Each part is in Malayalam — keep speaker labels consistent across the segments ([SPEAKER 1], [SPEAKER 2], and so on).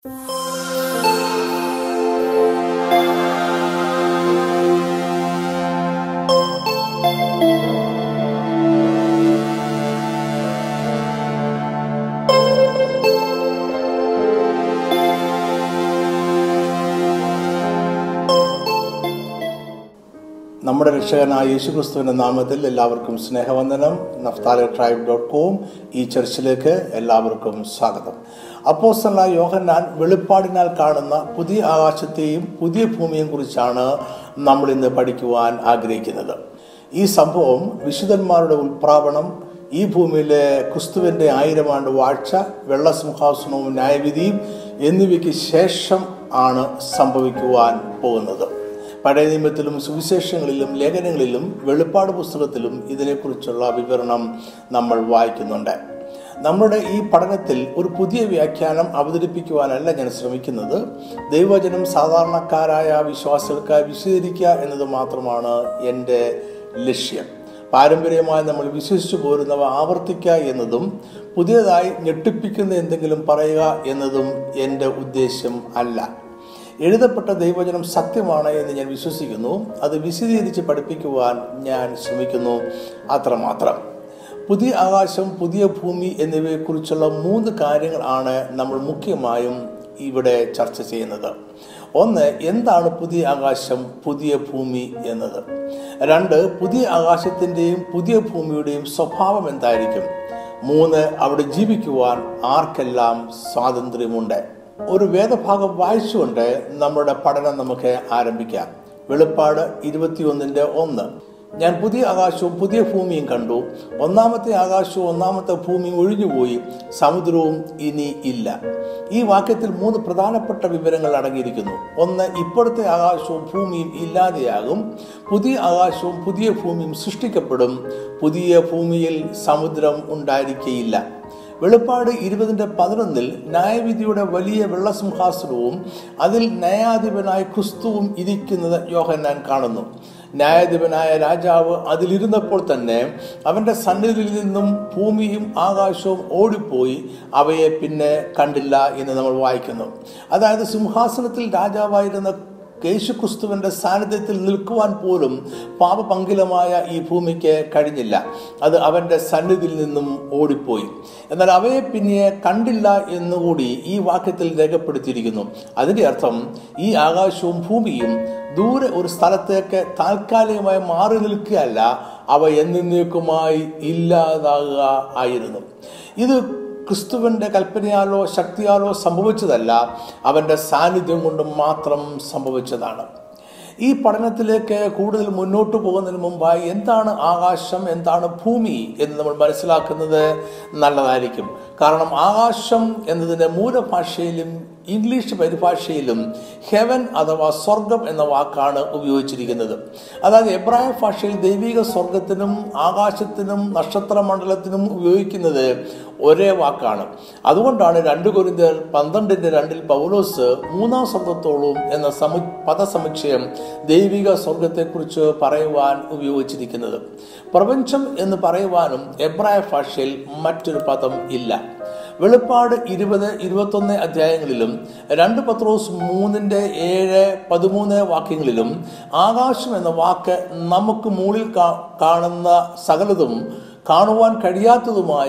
[SPEAKER 1] നമ്മുടെ രക്ഷകനായ യേശുക്രിസ്തുവിന്റെ നാമത്തിൽ എല്ലാവർക്കും സ്നേഹവന്ദനം നഫ്താല ട്രൈബ് ഡോട്ട് കോം ഈ ചർച്ചിലേക്ക് എല്ലാവർക്കും സ്വാഗതം അപ്പോസ്തലനായ യോഹന്നാൻ വെളിപ്പാടിനാൽ കാണുന്ന പുതിയ ആകാശത്തെയും പുതിയ ഭൂമിയെയും കുറിച്ചാണ് നമ്മൾ ഇന്ന് പഠിക്കുവാൻ ആഗ്രഹിക്കുന്നത് ഈ സംഭവം വിശുദ്ധന്മാരുടെ ഉൾപ്രാവണം ഈ ഭൂമിയിലെ ക്രിസ്തുവിന്റെ ആയിരം ആണ്ട് വാഴ്ച വെള്ളസിംഹാസനവും ന്യായവിധിയും എന്നിവയ്ക്ക് ശേഷം ആണ് സംഭവിക്കുവാൻ പോകുന്നത് പഴയ നിയമത്തിലും സുവിശേഷങ്ങളിലും ലേഖനങ്ങളിലും വെളിപ്പാട് പുസ്തകത്തിലും ഇതിനെക്കുറിച്ചുള്ള വിവരണം നമ്മൾ വായിക്കുന്നുണ്ട് നമ്മുടെ ഈ പഠനത്തിൽ ഒരു പുതിയ വ്യാഖ്യാനം അവതരിപ്പിക്കുവാനല്ല ഞാൻ ശ്രമിക്കുന്നത് ദൈവജനം സാധാരണക്കാരായ വിശ്വാസികൾക്കായി വിശദീകരിക്കുക എന്നത് മാത്രമാണ് എൻ്റെ ലക്ഷ്യം പാരമ്പര്യമായി നമ്മൾ വിശ്വസിച്ചു പോരുന്നവ ആവർത്തിക്കുക എന്നതും പുതിയതായി ഞെട്ടിപ്പിക്കുന്ന എന്തെങ്കിലും പറയുക എന്നതും എൻ്റെ ഉദ്ദേശ്യം അല്ല എഴുതപ്പെട്ട ദൈവചനം സത്യമാണ് എന്ന് ഞാൻ വിശ്വസിക്കുന്നു അത് വിശദീകരിച്ച് പഠിപ്പിക്കുവാൻ ഞാൻ ശ്രമിക്കുന്നു അത്രമാത്രം പുതിയ ആകാശം പുതിയ ഭൂമി എന്നിവയെക്കുറിച്ചുള്ള മൂന്ന് കാര്യങ്ങൾ ആണ് നമ്മൾ മുഖ്യമായും ഇവിടെ ചർച്ച ചെയ്യുന്നത് ഒന്ന് എന്താണ് പുതിയ ആകാശം പുതിയ ഭൂമി എന്നത് രണ്ട് പുതിയ ആകാശത്തിൻ്റെയും പുതിയ ഭൂമിയുടെയും സ്വഭാവം എന്തായിരിക്കും മൂന്ന് അവിടെ ജീവിക്കുവാൻ ആർക്കെല്ലാം സ്വാതന്ത്ര്യമുണ്ട് ഒരു വേദഭാഗം വായിച്ചുകൊണ്ട് നമ്മുടെ പഠനം നമുക്ക് ആരംഭിക്കാം വെളിപ്പാട് ഇരുപത്തിയൊന്നിൻ്റെ ഒന്ന് ഞാൻ പുതിയ ആകാശവും പുതിയ ഭൂമിയും കണ്ടു ഒന്നാമത്തെ ആകാശവും ഒന്നാമത്തെ ഭൂമിയും ഒഴിഞ്ഞുപോയി സമുദ്രവും ഇനി ഇല്ല ഈ വാക്യത്തിൽ മൂന്ന് പ്രധാനപ്പെട്ട വിവരങ്ങൾ അടങ്ങിയിരിക്കുന്നു ഒന്ന് ഇപ്പോഴത്തെ ആകാശവും ഭൂമിയും ഇല്ലാതെയാകും പുതിയ ആകാശവും പുതിയ ഭൂമിയും സൃഷ്ടിക്കപ്പെടും പുതിയ ഭൂമിയിൽ സമുദ്രം ഉണ്ടായിരിക്കയില്ല വെളിപ്പാട് ഇരുപതിൻ്റെ പതിനൊന്നിൽ ന്യായവിധിയുടെ വലിയ വെള്ളസിംഹാസനവും അതിൽ ന്യായാധിപനായ ക്രിസ്തുവും ഇരിക്കുന്നത് യോഹന്നാൻ കാണുന്നു ന്യായാധിപനായ രാജാവ് അതിലിരുന്നപ്പോൾ തന്നെ അവന്റെ സന്നിധിയിൽ നിന്നും ഭൂമിയും ആകാശവും ഓടിപ്പോയി അവയെ പിന്നെ കണ്ടില്ല എന്ന് നമ്മൾ വായിക്കുന്നു അതായത് സിംഹാസനത്തിൽ രാജാവായിരുന്ന യേശുക്രിസ്തുവിന്റെ സാന്നിധ്യത്തിൽ നിൽക്കുവാൻ പോലും പാപപങ്കിലമായ ഈ ഭൂമിക്ക് കഴിഞ്ഞില്ല അത് അവന്റെ സന്നിധിയിൽ നിന്നും ഓടിപ്പോയി എന്നാൽ അവയെ പിന്നെ കണ്ടില്ല എന്നുകൂടി ഈ വാക്യത്തിൽ രേഖപ്പെടുത്തിയിരിക്കുന്നു അതിന്റെ അർത്ഥം ഈ ആകാശവും ഭൂമിയും ദൂരെ ഒരു സ്ഥലത്തേക്ക് താൽക്കാലികമായി മാറി നിൽക്കുകയല്ല അവ എന്നേക്കുമായി ഇല്ലാതാകുക ആയിരുന്നു ഇത് ക്രിസ്തുവിന്റെ കൽപ്പനയാലോ ശക്തിയാലോ സംഭവിച്ചതല്ല അവന്റെ സാന്നിധ്യം കൊണ്ട് മാത്രം സംഭവിച്ചതാണ് ഈ പഠനത്തിലേക്ക് കൂടുതൽ മുന്നോട്ട് പോകുന്നതിന് മുമ്പായി എന്താണ് ആകാശം എന്താണ് ഭൂമി എന്ന് നമ്മൾ മനസ്സിലാക്കുന്നത് നല്ലതായിരിക്കും കാരണം ആകാശം എന്നതിൻ്റെ മൂലഭാഷയിലും ഇംഗ്ലീഷ് പരിഭാഷയിലും ഹെവൻ അഥവാ സ്വർഗം എന്ന വാക്കാണ് ഉപയോഗിച്ചിരിക്കുന്നത് അതായത് എബ്രായ ഭാഷയിൽ ദൈവിക സ്വർഗത്തിനും ആകാശത്തിനും നക്ഷത്രമണ്ഡലത്തിനും ഉപയോഗിക്കുന്നത് ഒരേ വാക്കാണ് അതുകൊണ്ടാണ് രണ്ട് കുരിന്തർ പന്ത്രണ്ടിന്റെ രണ്ടിൽ പൗലോസ് മൂന്നാം സ്വർഗത്തോളം എന്ന സമു പദസമുച്ചയം ദൈവിക സ്വർഗത്തെക്കുറിച്ച് പറയുവാൻ ഉപയോഗിച്ചിരിക്കുന്നത് പ്രപഞ്ചം എന്ന് പറയുവാനും എബ്രായ ഭാഷയിൽ മറ്റൊരു പദം ഇല്ല വെളിപ്പാട് ഇരുപത് ഇരുപത്തൊന്ന് അധ്യായങ്ങളിലും രണ്ട് പത്രോസ് മൂന്നിൻ്റെ ഏഴ് പതിമൂന്ന് വാക്യങ്ങളിലും ആകാശം എന്ന വാക്ക് നമുക്ക് മുകളിൽ കാണുന്ന സകലതും കാണുവാൻ കഴിയാത്തതുമായ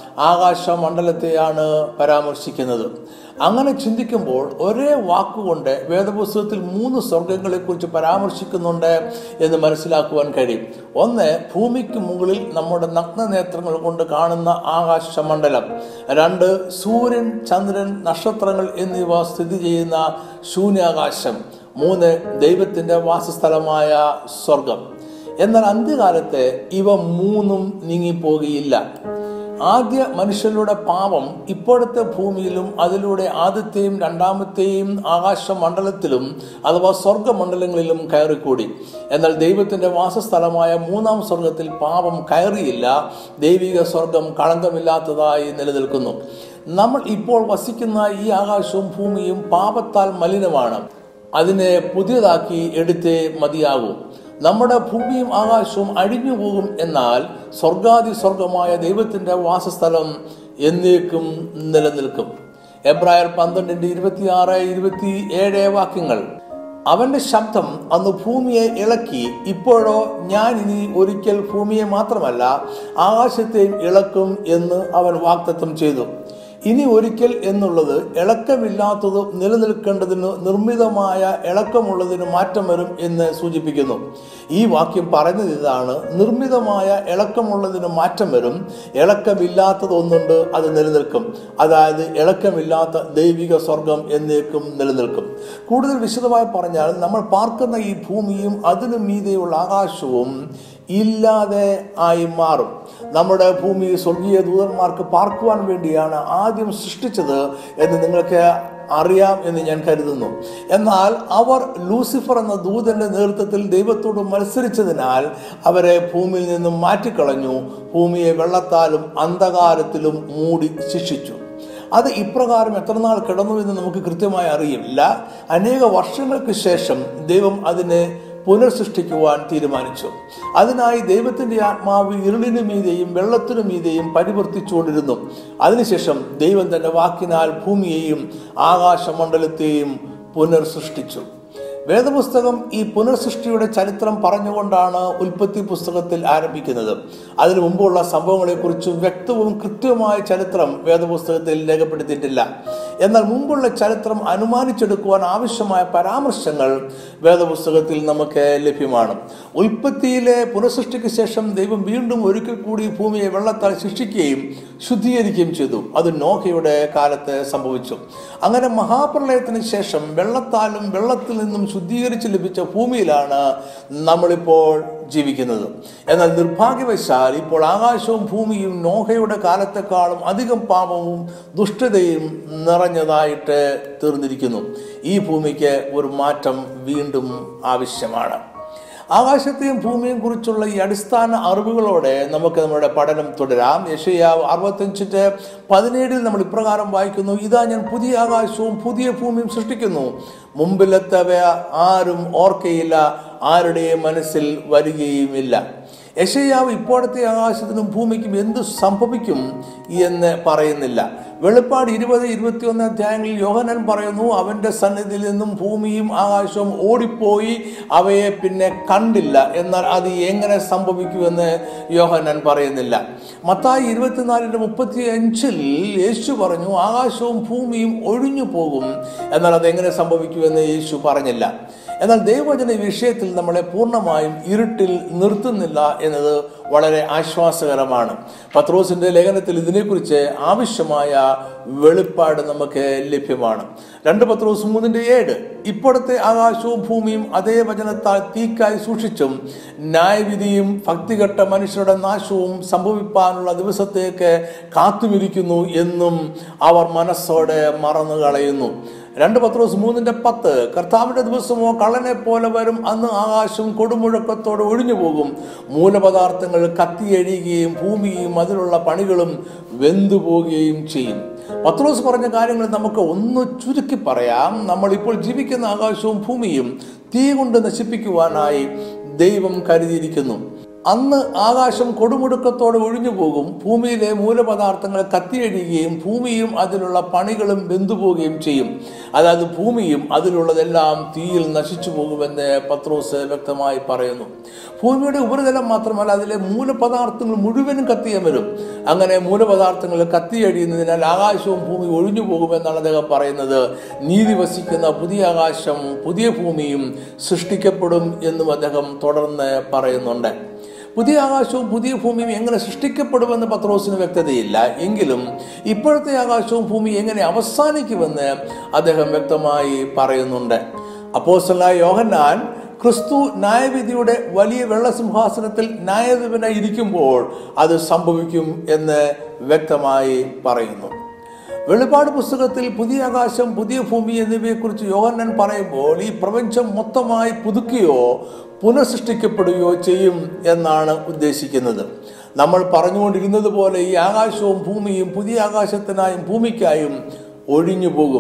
[SPEAKER 1] ആകാശമണ്ഡലത്തെയാണ് പരാമർശിക്കുന്നത് അങ്ങനെ ചിന്തിക്കുമ്പോൾ ഒരേ വാക്കുകൊണ്ട് വേദപുസ്തകത്തിൽ മൂന്ന് സ്വർഗങ്ങളെക്കുറിച്ച് പരാമർശിക്കുന്നുണ്ട് എന്ന് മനസ്സിലാക്കുവാൻ കഴിയും ഒന്ന് ഭൂമിക്ക് മുകളിൽ നമ്മുടെ നഗ്നനേത്രങ്ങൾ കൊണ്ട് കാണുന്ന ആകാശമണ്ഡലം രണ്ട് സൂര്യൻ ചന്ദ്രൻ നക്ഷത്രങ്ങൾ എന്നിവ സ്ഥിതി ചെയ്യുന്ന ശൂന്യാകാശം മൂന്ന് ദൈവത്തിൻ്റെ വാസസ്ഥലമായ സ്വർഗം എന്നാൽ അന്ത്യകാലത്ത് ഇവ മൂന്നും നീങ്ങിപ്പോകുകയില്ല ആദ്യ മനുഷ്യരുടെ പാപം ഇപ്പോഴത്തെ ഭൂമിയിലും അതിലൂടെ ആദ്യത്തെയും രണ്ടാമത്തെയും ആകാശമണ്ഡലത്തിലും അഥവാ സ്വർഗമണ്ഡലങ്ങളിലും കയറിക്കൂടി എന്നാൽ ദൈവത്തിന്റെ വാസസ്ഥലമായ മൂന്നാം സ്വർഗത്തിൽ പാപം കയറിയില്ല ദൈവിക സ്വർഗം കളങ്കമില്ലാത്തതായി നിലനിൽക്കുന്നു നമ്മൾ ഇപ്പോൾ വസിക്കുന്ന ഈ ആകാശവും ഭൂമിയും പാപത്താൽ മലിനമാണ് അതിനെ പുതിയതാക്കി എടുത്തേ മതിയാകൂ നമ്മുടെ ഭൂമിയും ആകാശവും അഴിഞ്ഞു പോകും എന്നാൽ സ്വർഗാതി സ്വർഗമായ ദൈവത്തിന്റെ വാസസ്ഥലം എന്നേക്കും നിലനിൽക്കും എബ്രായർ പന്ത്രണ്ടിന്റെ ഇരുപത്തിയാറ് ഇരുപത്തി ഏഴ് വാക്യങ്ങൾ അവന്റെ ശബ്ദം അന്ന് ഭൂമിയെ ഇളക്കി ഇപ്പോഴോ ഞാൻ ഇനി ഒരിക്കൽ ഭൂമിയെ മാത്രമല്ല ആകാശത്തെയും ഇളക്കും എന്ന് അവൻ വാക്തത്വം ചെയ്തു ഇനി ഒരിക്കൽ എന്നുള്ളത് ഇളക്കമില്ലാത്തത് നിലനിൽക്കേണ്ടതിന് നിർമ്മിതമായ ഇളക്കമുള്ളതിന് മാറ്റം വരും എന്ന് സൂചിപ്പിക്കുന്നു ഈ വാക്യം പറഞ്ഞത് ഇതാണ് നിർമ്മിതമായ ഇളക്കമുള്ളതിന് മാറ്റം വരും ഇളക്കമില്ലാത്തത് ഒന്നുണ്ട് അത് നിലനിൽക്കും അതായത് ഇളക്കമില്ലാത്ത ദൈവിക സ്വർഗം എന്നേക്കും നിലനിൽക്കും കൂടുതൽ വിശദമായി പറഞ്ഞാൽ നമ്മൾ പാർക്കുന്ന ഈ ഭൂമിയും അതിനു മീതെയുള്ള ആകാശവും ഇല്ലാതെ ആയി മാറും നമ്മുടെ ഭൂമി സ്വർഗീയ ദൂതന്മാർക്ക് പാർക്കുവാൻ വേണ്ടിയാണ് ആദ്യം സൃഷ്ടിച്ചത് എന്ന് നിങ്ങൾക്ക് അറിയാം എന്ന് ഞാൻ കരുതുന്നു എന്നാൽ അവർ ലൂസിഫർ എന്ന ദൂതന്റെ നേതൃത്വത്തിൽ ദൈവത്തോട് മത്സരിച്ചതിനാൽ അവരെ ഭൂമിയിൽ നിന്നും മാറ്റിക്കളഞ്ഞു ഭൂമിയെ വെള്ളത്താലും അന്ധകാരത്തിലും മൂടി ശിക്ഷിച്ചു അത് ഇപ്രകാരം എത്ര നാൾ കിടന്നു എന്ന് നമുക്ക് കൃത്യമായി അറിയില്ല അനേക വർഷങ്ങൾക്ക് ശേഷം ദൈവം അതിനെ പുനർസൃഷ്ടിക്കുവാൻ തീരുമാനിച്ചു അതിനായി ദൈവത്തിന്റെ ആത്മാവ് ഇരുളിനു മീതെയും വെള്ളത്തിനു മീതെയും പരിവർത്തിച്ചുകൊണ്ടിരുന്നു അതിനുശേഷം ദൈവം തന്റെ വാക്കിനാൽ ഭൂമിയെയും ആകാശമണ്ഡലത്തെയും പുനർസൃഷ്ടിച്ചു വേദപുസ്തകം ഈ പുനർസൃഷ്ടിയുടെ ചരിത്രം പറഞ്ഞുകൊണ്ടാണ് ഉൽപ്പത്തി പുസ്തകത്തിൽ ആരംഭിക്കുന്നത് അതിനു മുമ്പുള്ള സംഭവങ്ങളെക്കുറിച്ച് വ്യക്തവും കൃത്യവുമായ ചരിത്രം വേദപുസ്തകത്തിൽ രേഖപ്പെടുത്തിയിട്ടില്ല എന്നാൽ മുമ്പുള്ള ചരിത്രം അനുമാനിച്ചെടുക്കുവാൻ ആവശ്യമായ പരാമർശങ്ങൾ വേദപുസ്തകത്തിൽ നമുക്ക് ലഭ്യമാണ് ഉൽപ്പത്തിയിലെ പുനഃസൃഷ്ടിക്ക് ശേഷം ദൈവം വീണ്ടും ഒരിക്കൽ കൂടി ഭൂമിയെ വെള്ളത്താൽ ശിക്ഷിക്കുകയും ശുദ്ധീകരിക്കുകയും ചെയ്തു അത് നോഹയുടെ കാലത്ത് സംഭവിച്ചു അങ്ങനെ മഹാപ്രളയത്തിന് ശേഷം വെള്ളത്താലും വെള്ളത്തിൽ നിന്നും ശുദ്ധീകരിച്ച് ലഭിച്ച ഭൂമിയിലാണ് നമ്മളിപ്പോൾ ജീവിക്കുന്നത് എന്നാൽ നിർഭാഗ്യവശാൽ ഇപ്പോൾ ആകാശവും ഭൂമിയും നോഹയുടെ കാലത്തെക്കാളും അധികം പാപവും ദുഷ്ടതയും നിറഞ്ഞതായിട്ട് തീർന്നിരിക്കുന്നു ഈ ഭൂമിക്ക് ഒരു മാറ്റം വീണ്ടും ആവശ്യമാണ് ആകാശത്തെയും ഭൂമിയെയും കുറിച്ചുള്ള ഈ അടിസ്ഥാന അറിവുകളോടെ നമുക്ക് നമ്മുടെ പഠനം തുടരാം യശയാവ് അറുപത്തഞ്ചിന്റെ പതിനേഴിൽ നമ്മൾ ഇപ്രകാരം വായിക്കുന്നു ഇതാ ഞാൻ പുതിയ ആകാശവും പുതിയ ഭൂമിയും സൃഷ്ടിക്കുന്നു മുമ്പിലത്തവ ആരും ഓർക്കയില്ല ആരുടെയും മനസ്സിൽ വരികയുമില്ല യശയാവ് ഇപ്പോഴത്തെ ആകാശത്തിനും ഭൂമിക്കും എന്ത് സംഭവിക്കും എന്ന് പറയുന്നില്ല വെളിപ്പാട് ഇരുപത് ഇരുപത്തിയൊന്ന് അധ്യായങ്ങളിൽ യോഹനൻ പറയുന്നു അവന്റെ സന്നിധിയിൽ നിന്നും ഭൂമിയും ആകാശവും ഓടിപ്പോയി അവയെ പിന്നെ കണ്ടില്ല എന്നാൽ അത് എങ്ങനെ സംഭവിക്കുമെന്ന് യോഹനൻ പറയുന്നില്ല മത്തായി ഇരുപത്തിനാലിന്റെ മുപ്പത്തി അഞ്ചിൽ യേശു പറഞ്ഞു ആകാശവും ഭൂമിയും ഒഴിഞ്ഞു പോകും എന്നാൽ അത് എങ്ങനെ സംഭവിക്കുമെന്ന് യേശു പറഞ്ഞില്ല എന്നാൽ ദൈവവചന ഈ വിഷയത്തിൽ നമ്മളെ പൂർണ്ണമായും ഇരുട്ടിൽ നിർത്തുന്നില്ല എന്നത് വളരെ ആശ്വാസകരമാണ് പത്രോസിന്റെ ലേഖനത്തിൽ ഇതിനെക്കുറിച്ച് ആവശ്യമായ വെളിപ്പാട് നമുക്ക് ലഭ്യമാണ് രണ്ട് പത്രോസ് മൂന്നിന്റെ ഏഴ് ഇപ്പോഴത്തെ ആകാശവും ഭൂമിയും അതേ വചനത്താൽ തീക്കായി സൂക്ഷിച്ചും ന്യായവിധിയും ഭക്തികെട്ട മനുഷ്യരുടെ നാശവും സംഭവിപ്പാനുള്ള ദിവസത്തേക്ക് കാത്തുമിരിക്കുന്നു എന്നും അവർ മനസ്സോടെ മറന്നു കളയുന്നു രണ്ട് പത്രോസ് മൂന്നിന്റെ പത്ത് കർത്താവിന്റെ ദിവസമോ കള്ളനെ പോലെ വരും അന്ന് ആകാശം കൊടുമുഴക്കത്തോടെ ഒഴിഞ്ഞു പോകും മൂലപദാർത്ഥങ്ങൾ കത്തിയഴിയുകയും ഭൂമിയും അതിലുള്ള പണികളും വെന്തുപോകുകയും ചെയ്യും പത്രോസ് പറഞ്ഞ കാര്യങ്ങൾ നമുക്ക് ഒന്ന് ചുരുക്കി പറയാം നമ്മൾ ഇപ്പോൾ ജീവിക്കുന്ന ആകാശവും ഭൂമിയും തീ കൊണ്ട് നശിപ്പിക്കുവാനായി ദൈവം കരുതിയിരിക്കുന്നു അന്ന് ആകാശം കൊടുമുടുക്കത്തോടെ ഒഴിഞ്ഞു പോകും ഭൂമിയിലെ മൂലപദാർത്ഥങ്ങൾ കത്തിയഴിയുകയും ഭൂമിയും അതിലുള്ള പണികളും വെന്തുപോവുകയും ചെയ്യും അതായത് ഭൂമിയും അതിലുള്ളതെല്ലാം തീയിൽ നശിച്ചു പോകുമെന്ന് പത്രോസ് വ്യക്തമായി പറയുന്നു ഭൂമിയുടെ ഉപരിതലം മാത്രമല്ല അതിലെ മൂലപദാർത്ഥങ്ങൾ മുഴുവനും കത്തിയമരും അങ്ങനെ മൂലപദാർത്ഥങ്ങൾ കത്തിയഴിയുന്നതിനാൽ ആകാശവും ഭൂമി ഒഴിഞ്ഞു പോകുമെന്നാണ് അദ്ദേഹം പറയുന്നത് നീതി വസിക്കുന്ന പുതിയ ആകാശം പുതിയ ഭൂമിയും സൃഷ്ടിക്കപ്പെടും എന്നും അദ്ദേഹം തുടർന്ന് പറയുന്നുണ്ട് പുതിയ ആകാശവും പുതിയ ഭൂമിയും എങ്ങനെ സൃഷ്ടിക്കപ്പെടുമെന്ന് പത്രോസിന് വ്യക്തതയില്ല എങ്കിലും ഇപ്പോഴത്തെ ആകാശവും ഭൂമി എങ്ങനെ അവസാനിക്കുമെന്ന് അദ്ദേഹം വ്യക്തമായി പറയുന്നുണ്ട് അപ്പോസ്റ്റലായ യോഹന്നാൻ ക്രിസ്തു ന്യായവിധിയുടെ വലിയ വെള്ളസിംഹാസനത്തിൽ ന്യായാധിപനായി ഇരിക്കുമ്പോൾ അത് സംഭവിക്കും എന്ന് വ്യക്തമായി പറയുന്നു വെളിപ്പാട് പുസ്തകത്തിൽ പുതിയ ആകാശം പുതിയ ഭൂമി എന്നിവയെക്കുറിച്ച് യോഹന്നൻ പറയുമ്പോൾ ഈ പ്രപഞ്ചം മൊത്തമായി പുതുക്കുകയോ പുനഃസൃഷ്ടിക്കപ്പെടുകയോ ചെയ്യും എന്നാണ് ഉദ്ദേശിക്കുന്നത് നമ്മൾ പറഞ്ഞുകൊണ്ടിരുന്നത് പോലെ ഈ ആകാശവും ഭൂമിയും പുതിയ ആകാശത്തിനായും ഭൂമിക്കായും ഒഴിഞ്ഞു പോകും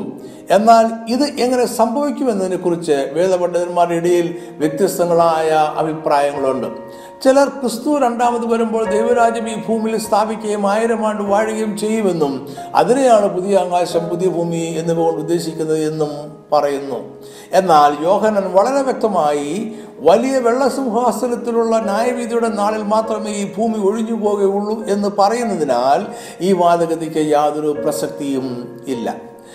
[SPEAKER 1] എന്നാൽ ഇത് എങ്ങനെ സംഭവിക്കുമെന്നതിനെ കുറിച്ച് വേദപണ്ഡിതന്മാരുടെ ഇടയിൽ വ്യത്യസ്തങ്ങളായ അഭിപ്രായങ്ങളുണ്ട് ചിലർ ക്രിസ്തു രണ്ടാമത് വരുമ്പോൾ ദൈവരാജ്യം ഈ ഭൂമിയിൽ സ്ഥാപിക്കുകയും ആയിരം ആണ്ട് വാഴുകയും ചെയ്യുമെന്നും അതിനെയാണ് പുതിയ ആകാശം പുതിയ ഭൂമി എന്നിവ കൊണ്ട് ഉദ്ദേശിക്കുന്നത് എന്നും പറയുന്നു എന്നാൽ യോഹനൻ വളരെ വ്യക്തമായി വലിയ വെള്ളസിംഹാസനത്തിലുള്ള ന്യായവിധിയുടെ നാളിൽ മാത്രമേ ഈ ഭൂമി ഒഴിഞ്ഞു പോകുകയുള്ളൂ എന്ന് പറയുന്നതിനാൽ ഈ വാദഗതിക്ക് യാതൊരു പ്രസക്തിയും ഇല്ല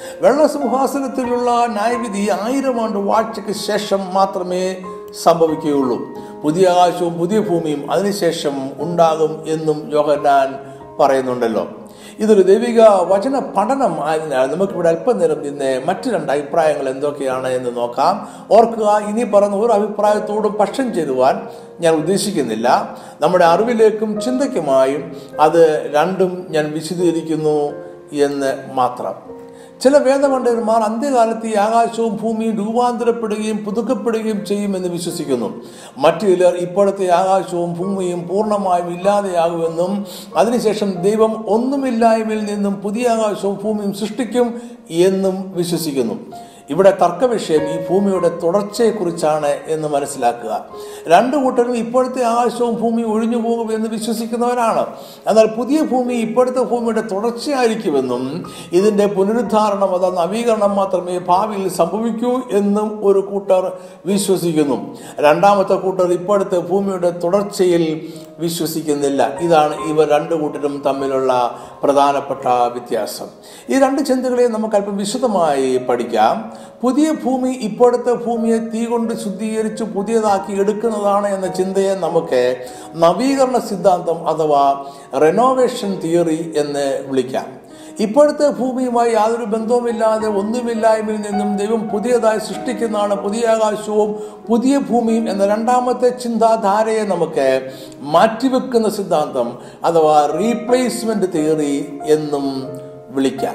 [SPEAKER 1] വെള്ളസിംഹാസനത്തിലുള്ള ന്യായവിധി ആയിരം ആണ്ട് വാഴ്ചയ്ക്ക് ശേഷം മാത്രമേ സംഭവിക്കുകയുള്ളൂ പുതിയ ആകാശവും പുതിയ ഭൂമിയും അതിനുശേഷം ഉണ്ടാകും എന്നും യോഹന്നാൻ പറയുന്നുണ്ടല്ലോ ഇതൊരു ദൈവിക വചന പഠനം ആയതിനാൽ നമുക്കിവിടെ അല്പനേരം നിന്ന് മറ്റു രണ്ട് അഭിപ്രായങ്ങൾ എന്തൊക്കെയാണ് എന്ന് നോക്കാം ഓർക്കുക ഇനി പറയുന്ന ഒരു അഭിപ്രായത്തോടും പക്ഷം ചേരുവാൻ ഞാൻ ഉദ്ദേശിക്കുന്നില്ല നമ്മുടെ അറിവിലേക്കും ചിന്തയ്ക്കുമായും അത് രണ്ടും ഞാൻ വിശദീകരിക്കുന്നു എന്ന് മാത്രം ചില വേദപണ്ഡിതന്മാർ അന്ത്യകാലത്ത് ഈ ആകാശവും ഭൂമിയും രൂപാന്തരപ്പെടുകയും പുതുക്കപ്പെടുകയും ചെയ്യുമെന്ന് വിശ്വസിക്കുന്നു മറ്റു ചിലർ ഇപ്പോഴത്തെ ആകാശവും ഭൂമിയും പൂർണ്ണമായും ഇല്ലാതെയാകുമെന്നും അതിനുശേഷം ദൈവം ഒന്നുമില്ലായ്മയിൽ നിന്നും പുതിയ ആകാശവും ഭൂമിയും സൃഷ്ടിക്കും എന്നും വിശ്വസിക്കുന്നു ഇവിടെ തർക്ക വിഷയം ഈ ഭൂമിയുടെ തുടർച്ചയെക്കുറിച്ചാണ് എന്ന് മനസ്സിലാക്കുക രണ്ടു കൂട്ടരും ഇപ്പോഴത്തെ ആകാശവും ഭൂമിയും ഒഴിഞ്ഞു പോകും എന്ന് വിശ്വസിക്കുന്നവരാണ് എന്നാൽ പുതിയ ഭൂമി ഇപ്പോഴത്തെ ഭൂമിയുടെ തുടർച്ചയായിരിക്കുമെന്നും ഇതിൻ്റെ പുനരുദ്ധാരണം അഥവാ നവീകരണം മാത്രമേ ഭാവിയിൽ സംഭവിക്കൂ എന്നും ഒരു കൂട്ടർ വിശ്വസിക്കുന്നു രണ്ടാമത്തെ കൂട്ടർ ഇപ്പോഴത്തെ ഭൂമിയുടെ തുടർച്ചയിൽ വിശ്വസിക്കുന്നില്ല ഇതാണ് ഇവർ രണ്ടു കൂട്ടരും തമ്മിലുള്ള പ്രധാനപ്പെട്ട വ്യത്യാസം ഈ രണ്ട് ചിന്തകളെ നമുക്ക് അല്പം വിശദമായി പഠിക്കാം പുതിയ ഭൂമി ഇപ്പോഴത്തെ ഭൂമിയെ തീ കൊണ്ട് ശുദ്ധീകരിച്ച് പുതിയതാക്കി എടുക്കുന്നതാണ് എന്ന ചിന്തയെ നമുക്ക് നവീകരണ സിദ്ധാന്തം അഥവാ റെനോവേഷൻ തിയറി എന്ന് വിളിക്കാം ഇപ്പോഴത്തെ ഭൂമിയുമായി യാതൊരു ബന്ധവുമില്ലാതെ ഒന്നുമില്ലായ്മയിൽ നിന്നും ദൈവം പുതിയതായി സൃഷ്ടിക്കുന്നതാണ് പുതിയ ആകാശവും പുതിയ ഭൂമിയും എന്ന രണ്ടാമത്തെ ചിന്താധാരയെ നമുക്ക് മാറ്റിവെക്കുന്ന സിദ്ധാന്തം അഥവാ റീപ്ലേസ്മെന്റ് തിയറി എന്നും വിളിക്കാം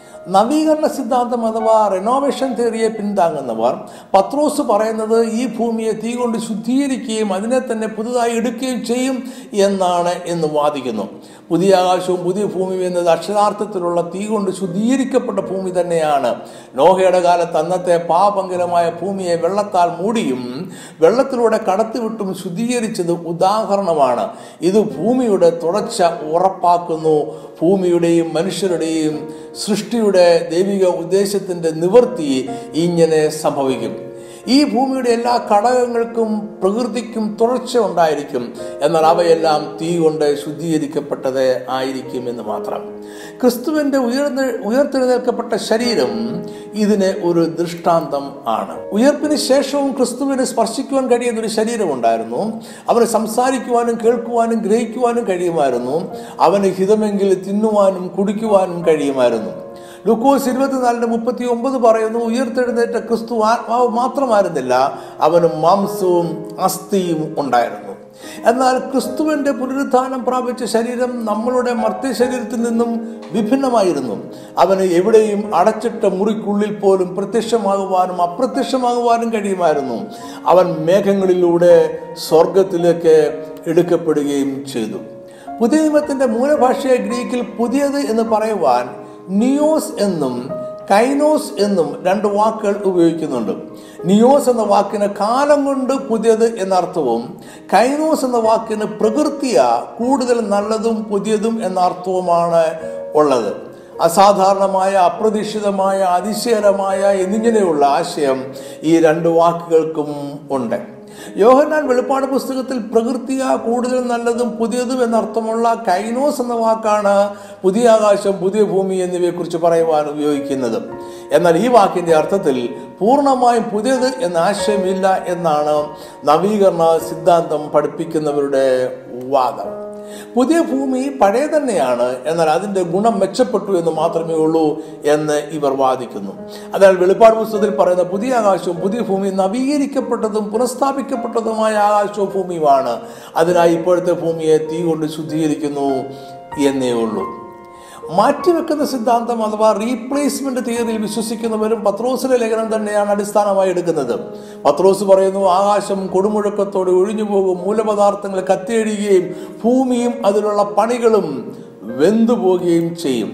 [SPEAKER 1] നവീകരണ സിദ്ധാന്തം അഥവാ റെനോവേഷൻ തിയറിയെ പിന്താങ്ങുന്നവർ പത്രോസ് പറയുന്നത് ഈ ഭൂമിയെ തീ കൊണ്ട് ശുദ്ധീകരിക്കുകയും അതിനെ തന്നെ പുതുതായി എടുക്കുകയും ചെയ്യും എന്നാണ് എന്ന് വാദിക്കുന്നു പുതിയ ആകാശവും പുതിയ ഭൂമിയും എന്നത് അക്ഷരാർത്ഥത്തിലുള്ള തീ കൊണ്ട് ശുദ്ധീകരിക്കപ്പെട്ട ഭൂമി തന്നെയാണ് നോഹയുടെ കാലത്ത് അന്നത്തെ പാപങ്കരമായ ഭൂമിയെ വെള്ളത്താൽ മൂടിയും വെള്ളത്തിലൂടെ കടത്തിവിട്ടും ശുദ്ധീകരിച്ചത് ഉദാഹരണമാണ് ഇത് ഭൂമിയുടെ തുടർച്ച ഉറപ്പാക്കുന്നു ഭൂമിയുടെയും മനുഷ്യരുടെയും സൃഷ്ടിയുടെ ദൈവിക ഉദ്ദേശത്തിൻ്റെ നിവൃത്തി ഇങ്ങനെ സംഭവിക്കും ഈ ഭൂമിയുടെ എല്ലാ ഘടകങ്ങൾക്കും പ്രകൃതിക്കും തുടർച്ച ഉണ്ടായിരിക്കും എന്നാൽ അവയെല്ലാം തീ കൊണ്ട് ശുദ്ധീകരിക്കപ്പെട്ടത് ആയിരിക്കും എന്ന് മാത്രം ക്രിസ്തുവിന്റെ ഉയർന്ന് ഉയർത്തെഴുന്നേൽക്കപ്പെട്ട ശരീരം ഇതിന് ഒരു ദൃഷ്ടാന്തം ആണ് ഉയർപ്പിന് ശേഷവും ക്രിസ്തുവിനെ സ്പർശിക്കുവാൻ കഴിയുന്ന ഒരു ശരീരമുണ്ടായിരുന്നു അവന് സംസാരിക്കുവാനും കേൾക്കുവാനും ഗ്രഹിക്കുവാനും കഴിയുമായിരുന്നു അവന് ഹിതമെങ്കിൽ തിന്നുവാനും കുടിക്കുവാനും കഴിയുമായിരുന്നു ലുക്കോസ് ഇരുപത്തിനാലിന് മുപ്പത്തി ഒമ്പത് പറയുന്നു ഉയർത്തെഴുന്നേറ്റ ക്രിസ്തു ആത്മാവ് മാത്രമായിരുന്നില്ല അവന് മാംസവും അസ്ഥിയും ഉണ്ടായിരുന്നു എന്നാൽ ക്രിസ്തുവിന്റെ പുനരുത്ഥാനം പ്രാപിച്ച ശരീരം നമ്മളുടെ മർത്യ ശരീരത്തിൽ നിന്നും വിഭിന്നമായിരുന്നു അവന് എവിടെയും അടച്ചിട്ട മുറിക്കുള്ളിൽ പോലും പ്രത്യക്ഷമാകുവാനും അപ്രത്യക്ഷമാകുവാനും കഴിയുമായിരുന്നു അവൻ മേഘങ്ങളിലൂടെ സ്വർഗത്തിലേക്ക് എടുക്കപ്പെടുകയും ചെയ്തു പുതിയ നിയമത്തിന്റെ മൂലഭാഷയായ ഗ്രീക്കിൽ പുതിയത് എന്ന് പറയുവാൻ നിയോസ് എന്നും കൈനോസ് എന്നും രണ്ട് വാക്കുകൾ ഉപയോഗിക്കുന്നുണ്ട് നിയോസ് എന്ന വാക്കിന് കാലം കൊണ്ട് പുതിയത് എന്ന അർത്ഥവും കൈനോസ് എന്ന വാക്കിന് പ്രകൃതിയ കൂടുതൽ നല്ലതും പുതിയതും എന്ന അർത്ഥവുമാണ് ഉള്ളത് അസാധാരണമായ അപ്രതീക്ഷിതമായ അതിശയകരമായ എന്നിങ്ങനെയുള്ള ആശയം ഈ രണ്ട് വാക്കുകൾക്കും ഉണ്ട് യോഹന്നാൻ വെളിപ്പാട് പുസ്തകത്തിൽ പ്രകൃതിയ കൂടുതൽ നല്ലതും പുതിയതും എന്നർത്ഥമുള്ള കൈനോസ് എന്ന വാക്കാണ് പുതിയ ആകാശം പുതിയ ഭൂമി എന്നിവയെക്കുറിച്ച് പറയുവാൻ ഉപയോഗിക്കുന്നത് എന്നാൽ ഈ വാക്കിന്റെ അർത്ഥത്തിൽ പൂർണ്ണമായും പുതിയത് എന്ന ആശയമില്ല എന്നാണ് നവീകരണ സിദ്ധാന്തം പഠിപ്പിക്കുന്നവരുടെ വാദം പുതിയ ഭൂമി പഴയ തന്നെയാണ് എന്നാൽ അതിന്റെ ഗുണം മെച്ചപ്പെട്ടു എന്ന് മാത്രമേ ഉള്ളൂ എന്ന് ഇവർ വാദിക്കുന്നു അതിനാൽ വെളിപ്പാട് പുസ്തകത്തിൽ പറയുന്ന പുതിയ ആകാശവും പുതിയ ഭൂമിയും നവീകരിക്കപ്പെട്ടതും പുനഃസ്ഥാപിക്കപ്പെട്ടതുമായ ആകാശവും ഭൂമിയുമാണ് അതിനായി ഇപ്പോഴത്തെ ഭൂമിയെ തീ കൊണ്ട് ശുദ്ധീകരിക്കുന്നു എന്നേ ഉള്ളൂ മാറ്റിവെക്കുന്ന സിദ്ധാന്തം അഥവാ റീപ്ലേസ്മെന്റ് തിയറിയിൽ വിശ്വസിക്കുന്നവരും പത്രോസിന്റെ ലേഖനം തന്നെയാണ് അടിസ്ഥാനമായി എടുക്കുന്നത് പത്രോസ് പറയുന്നു ആകാശം കൊടുമുഴക്കത്തോടെ ഒഴിഞ്ഞു പോകും മൂലപദാർത്ഥങ്ങൾ കത്തിയടിയുകയും ഭൂമിയും അതിലുള്ള പണികളും വെന്തുപോകുകയും ചെയ്യും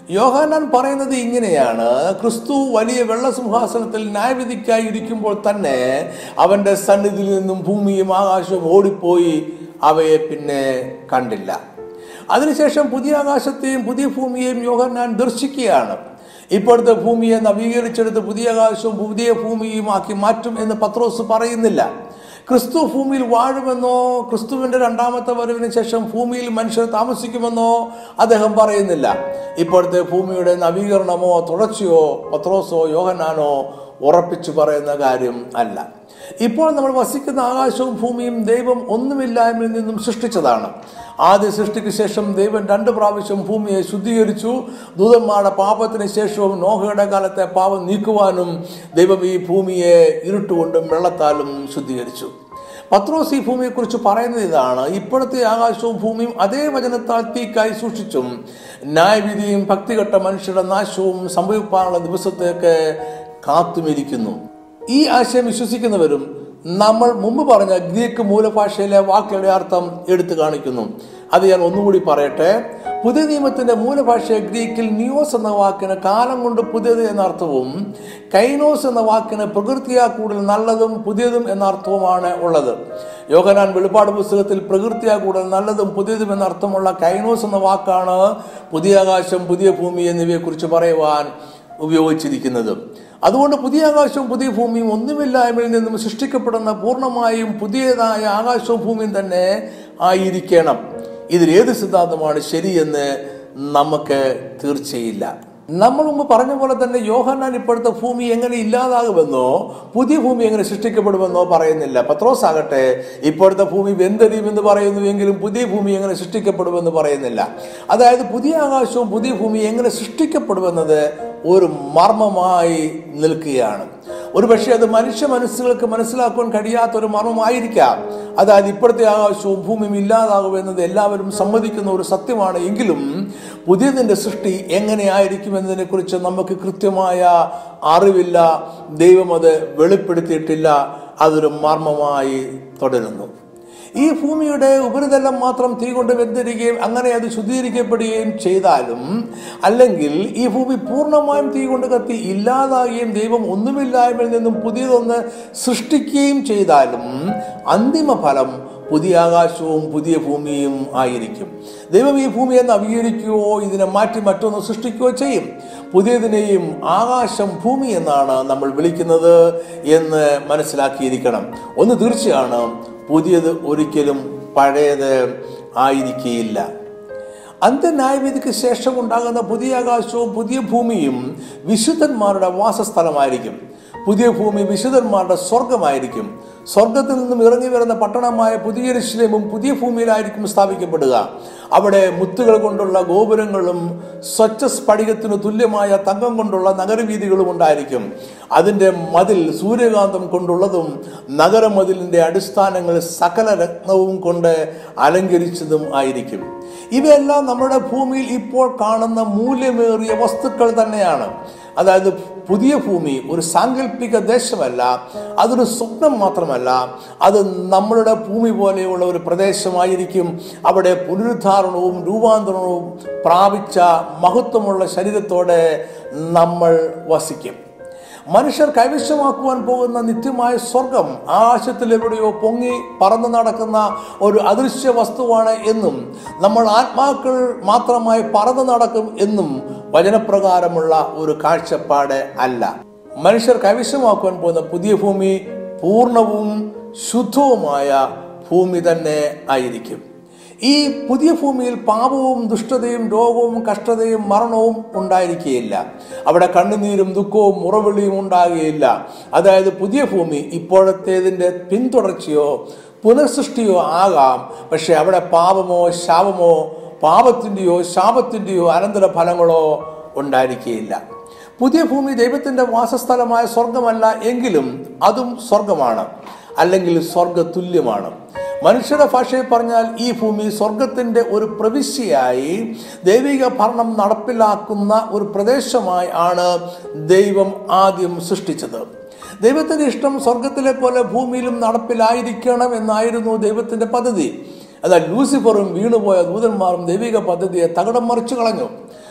[SPEAKER 1] യോഹാനാൻ പറയുന്നത് ഇങ്ങനെയാണ് ക്രിസ്തു വലിയ വെള്ളസിംഹാസനത്തിൽ ന്യായവിധിക്കായി ഇരിക്കുമ്പോൾ തന്നെ അവന്റെ സന്നിധിയിൽ നിന്നും ഭൂമിയും ആകാശവും ഓടിപ്പോയി അവയെ പിന്നെ കണ്ടില്ല അതിനുശേഷം പുതിയ ആകാശത്തെയും പുതിയ ഭൂമിയെയും യോഹന്നാൻ ദർശിക്കുകയാണ് ഇപ്പോഴത്തെ ഭൂമിയെ നവീകരിച്ചെടുത്ത് പുതിയ ആകാശവും പുതിയ ഭൂമിയും ആക്കി മാറ്റും എന്ന് പത്രോസ് പറയുന്നില്ല ക്രിസ്തു ഭൂമിയിൽ വാഴുമെന്നോ ക്രിസ്തുവിന്റെ രണ്ടാമത്തെ വരവിന് ശേഷം ഭൂമിയിൽ മനുഷ്യർ താമസിക്കുമെന്നോ അദ്ദേഹം പറയുന്നില്ല ഇപ്പോഴത്തെ ഭൂമിയുടെ നവീകരണമോ തുടർച്ചയോ പത്രോസോ യോഹനാനോ ഉറപ്പിച്ചു പറയുന്ന കാര്യം അല്ല ഇപ്പോൾ നമ്മൾ വസിക്കുന്ന ആകാശവും ഭൂമിയും ദൈവം ഒന്നുമില്ലായ്മയിൽ നിന്നും സൃഷ്ടിച്ചതാണ് ആദ്യ സൃഷ്ടിക്ക് ശേഷം ദൈവം രണ്ട് പ്രാവശ്യം ഭൂമിയെ ശുദ്ധീകരിച്ചു ദൂതന്മാരുടെ പാപത്തിന് ശേഷവും നോഹയുടെ കാലത്തെ പാപം നീക്കുവാനും ദൈവം ഈ ഭൂമിയെ ഇരുട്ടുകൊണ്ടും വെള്ളത്താലും ശുദ്ധീകരിച്ചു പത്രോസ് ഈ ഭൂമിയെക്കുറിച്ച് പറയുന്നത് ഇതാണ് ഇപ്പോഴത്തെ ആകാശവും ഭൂമിയും അതേ വചനത്താൽ തീക്കായി സൂക്ഷിച്ചും ന്യായവിധിയും ഭക്തികെട്ട മനുഷ്യരുടെ നാശവും സംഭവിക്കാനുള്ള ദിവസത്തേക്ക് കാത്തുമിരിക്കുന്നു ഈ ആശയം വിശ്വസിക്കുന്നവരും നമ്മൾ മുമ്പ് പറഞ്ഞ ഗ്രീക്ക് മൂലഭാഷയിലെ വാക്കുകളുടെ അർത്ഥം എടുത്തു കാണിക്കുന്നു അത് ഞാൻ ഒന്നുകൂടി പറയട്ടെ പുതിയ നിയമത്തിന്റെ മൂലഭാഷ ഗ്രീക്കിൽ നിയോസ് എന്ന വാക്കിന് കാലം കൊണ്ട് പുതിയത് എന്ന അർത്ഥവും കൈനോസ് എന്ന വാക്കിന് പ്രകൃതിയാ കൂടുതൽ നല്ലതും പുതിയതും എന്ന അർത്ഥവുമാണ് ഉള്ളത് യോഗനാൻ വെളിപ്പാട് പുസ്തകത്തിൽ പ്രകൃതിയാ കൂടുതൽ നല്ലതും പുതിയതും എന്ന അർത്ഥമുള്ള കൈനോസ് എന്ന വാക്കാണ് പുതിയ ആകാശം പുതിയ ഭൂമി എന്നിവയെക്കുറിച്ച് പറയുവാൻ ഉപയോഗിച്ചിരിക്കുന്നത് അതുകൊണ്ട് പുതിയ ആകാശവും പുതിയ ഭൂമിയും ഒന്നുമില്ലായ്മയിൽ നിന്നും സൃഷ്ടിക്കപ്പെടുന്ന പൂർണ്ണമായും പുതിയതായ ആകാശവും ഭൂമിയും തന്നെ ആയിരിക്കണം ഇതിൽ ഏത് സിദ്ധാന്തമാണ് ശരിയെന്ന് നമുക്ക് തീർച്ചയില്ല നമ്മൾ മുമ്പ് പറഞ്ഞ പോലെ തന്നെ യോഹന്നാൻ ഇപ്പോഴത്തെ ഭൂമി എങ്ങനെ ഇല്ലാതാകുമെന്നോ പുതിയ ഭൂമി എങ്ങനെ സൃഷ്ടിക്കപ്പെടുമെന്നോ പറയുന്നില്ല പത്രോസ് ആകട്ടെ ഇപ്പോഴത്തെ ഭൂമി വെന്തരിയുമെന്ന് പറയുന്നുവെങ്കിലും പുതിയ ഭൂമി എങ്ങനെ സൃഷ്ടിക്കപ്പെടുമെന്ന് പറയുന്നില്ല അതായത് പുതിയ ആകാശവും പുതിയ ഭൂമി എങ്ങനെ സൃഷ്ടിക്കപ്പെടുമെന്നത് ഒരു മർമ്മമായി നിൽക്കുകയാണ് ഒരുപക്ഷെ അത് മനുഷ്യ മനസ്സുകൾക്ക് മനസ്സിലാക്കുവാൻ കഴിയാത്ത ഒരു മർമ്മമായിരിക്കാം അതായത് ഇപ്പോഴത്തെ ആകാശവും ഭൂമിയും ഇല്ലാതാകുമെന്നത് എല്ലാവരും സമ്മതിക്കുന്ന ഒരു സത്യമാണ് എങ്കിലും പുതിയതിൻ്റെ സൃഷ്ടി എങ്ങനെയായിരിക്കും എന്നതിനെ കുറിച്ച് നമുക്ക് കൃത്യമായ അറിവില്ല ദൈവം അത് വെളിപ്പെടുത്തിയിട്ടില്ല അതൊരു മർമ്മമായി തുടരുന്നു ഈ ഭൂമിയുടെ ഉപരിതലം മാത്രം തീ കൊണ്ട് വെന്തിരിക്കുകയും അങ്ങനെ അത് ശുദ്ധീകരിക്കപ്പെടുകയും ചെയ്താലും അല്ലെങ്കിൽ ഈ ഭൂമി പൂർണ്ണമായും തീ കൊണ്ട് കത്തി ഇല്ലാതാകുകയും ദൈവം ഒന്നുമില്ലായ്മയിൽ നിന്നും പുതിയതൊന്ന് സൃഷ്ടിക്കുകയും ചെയ്താലും അന്തിമ ഫലം പുതിയ ആകാശവും പുതിയ ഭൂമിയും ആയിരിക്കും ദൈവം ഈ ഭൂമിയെ നവീകരിക്കുകയോ ഇതിനെ മാറ്റി മറ്റൊന്ന് സൃഷ്ടിക്കുകയോ ചെയ്യും പുതിയതിനെയും ആകാശം ഭൂമി എന്നാണ് നമ്മൾ വിളിക്കുന്നത് എന്ന് മനസ്സിലാക്കിയിരിക്കണം ഒന്ന് തീർച്ചയാണ് പുതിയത് ഒരിക്കലും പഴയത് ആയിരിക്കുകയില്ല അന്ത്യന്യായവിധിക്ക് ശേഷം ഉണ്ടാകുന്ന പുതിയ ആകാശവും പുതിയ ഭൂമിയും വിശുദ്ധന്മാരുടെ വാസസ്ഥലമായിരിക്കും പുതിയ ഭൂമി വിശുദ്ധന്മാരുടെ സ്വർഗമായിരിക്കും സ്വർഗത്തിൽ നിന്നും ഇറങ്ങി വരുന്ന പട്ടണമായ പുതിയ ഋഷിലേമും പുതിയ ഭൂമിയിലായിരിക്കും സ്ഥാപിക്കപ്പെടുക അവിടെ മുത്തുകൾ കൊണ്ടുള്ള ഗോപുരങ്ങളും സ്വച്ഛ സ്ഫടികത്തിനു തുല്യമായ തങ്കം കൊണ്ടുള്ള നഗരവീതികളും ഉണ്ടായിരിക്കും അതിൻ്റെ മതിൽ സൂര്യകാന്തം കൊണ്ടുള്ളതും നഗരമതിലിൻ്റെ അടിസ്ഥാനങ്ങൾ സകല രത്നവും കൊണ്ട് അലങ്കരിച്ചതും ആയിരിക്കും ഇവയെല്ലാം നമ്മുടെ ഭൂമിയിൽ ഇപ്പോൾ കാണുന്ന മൂല്യമേറിയ വസ്തുക്കൾ തന്നെയാണ് അതായത് പുതിയ ഭൂമി ഒരു സാങ്കല്പിക ദേശമല്ല അതൊരു സ്വപ്നം മാത്രമല്ല അത് നമ്മളുടെ ഭൂമി പോലെയുള്ള ഒരു പ്രദേശമായിരിക്കും അവിടെ പുനരുദ്ധാരണവും രൂപാന്തരണവും പ്രാപിച്ച മഹത്വമുള്ള ശരീരത്തോടെ നമ്മൾ വസിക്കും മനുഷ്യർ കൈവശമാക്കുവാൻ പോകുന്ന നിത്യമായ സ്വർഗം ആകാശത്തിൽ എവിടെയോ പൊങ്ങി പറന്നു നടക്കുന്ന ഒരു അദൃശ്യ വസ്തുവാണ് എന്നും നമ്മൾ ആത്മാക്കൾ മാത്രമായി പറന്നു നടക്കും എന്നും വചനപ്രകാരമുള്ള ഒരു കാഴ്ചപ്പാട് അല്ല മനുഷ്യർ കൈവശമാക്കുവാൻ പോകുന്ന പുതിയ ഭൂമി പൂർണ്ണവും ശുദ്ധവുമായ ഭൂമി തന്നെ ആയിരിക്കും ഈ പുതിയ ഭൂമിയിൽ പാപവും ദുഷ്ടതയും രോഗവും കഷ്ടതയും മരണവും ഉണ്ടായിരിക്കുകയില്ല അവിടെ കണ്ണുനീരും ദുഃഖവും മുറവിളിയും ഉണ്ടാകുകയില്ല അതായത് പുതിയ ഭൂമി ഇപ്പോഴത്തേതിൻ്റെ പിന്തുടർച്ചയോ പുനഃസൃഷ്ടിയോ ആകാം പക്ഷെ അവിടെ പാപമോ ശാപമോ പാപത്തിൻ്റെയോ ശാപത്തിൻ്റെയോ അനന്തര ഫലങ്ങളോ ഉണ്ടായിരിക്കുകയില്ല പുതിയ ഭൂമി ദൈവത്തിൻ്റെ വാസസ്ഥലമായ സ്വർഗമല്ല എങ്കിലും അതും സ്വർഗമാണ് അല്ലെങ്കിൽ സ്വർഗ തുല്യമാണ് മനുഷ്യരുടെ ഭാഷയിൽ പറഞ്ഞാൽ ഈ ഭൂമി സ്വർഗത്തിൻ്റെ ഒരു പ്രവിശ്യയായി ദൈവിക ഭരണം നടപ്പിലാക്കുന്ന ഒരു പ്രദേശമായി ആണ് ദൈവം ആദ്യം സൃഷ്ടിച്ചത് ദൈവത്തിൻ്റെ ഇഷ്ടം സ്വർഗത്തിലെ പോലെ ഭൂമിയിലും നടപ്പിലായിരിക്കണം എന്നായിരുന്നു ദൈവത്തിൻ്റെ പദ്ധതി എന്നാൽ ലൂസിഫറും വീണുപോയ ദൂതന്മാരും ദൈവിക പദ്ധതിയെ തകടം മറിച്ചു കളഞ്ഞു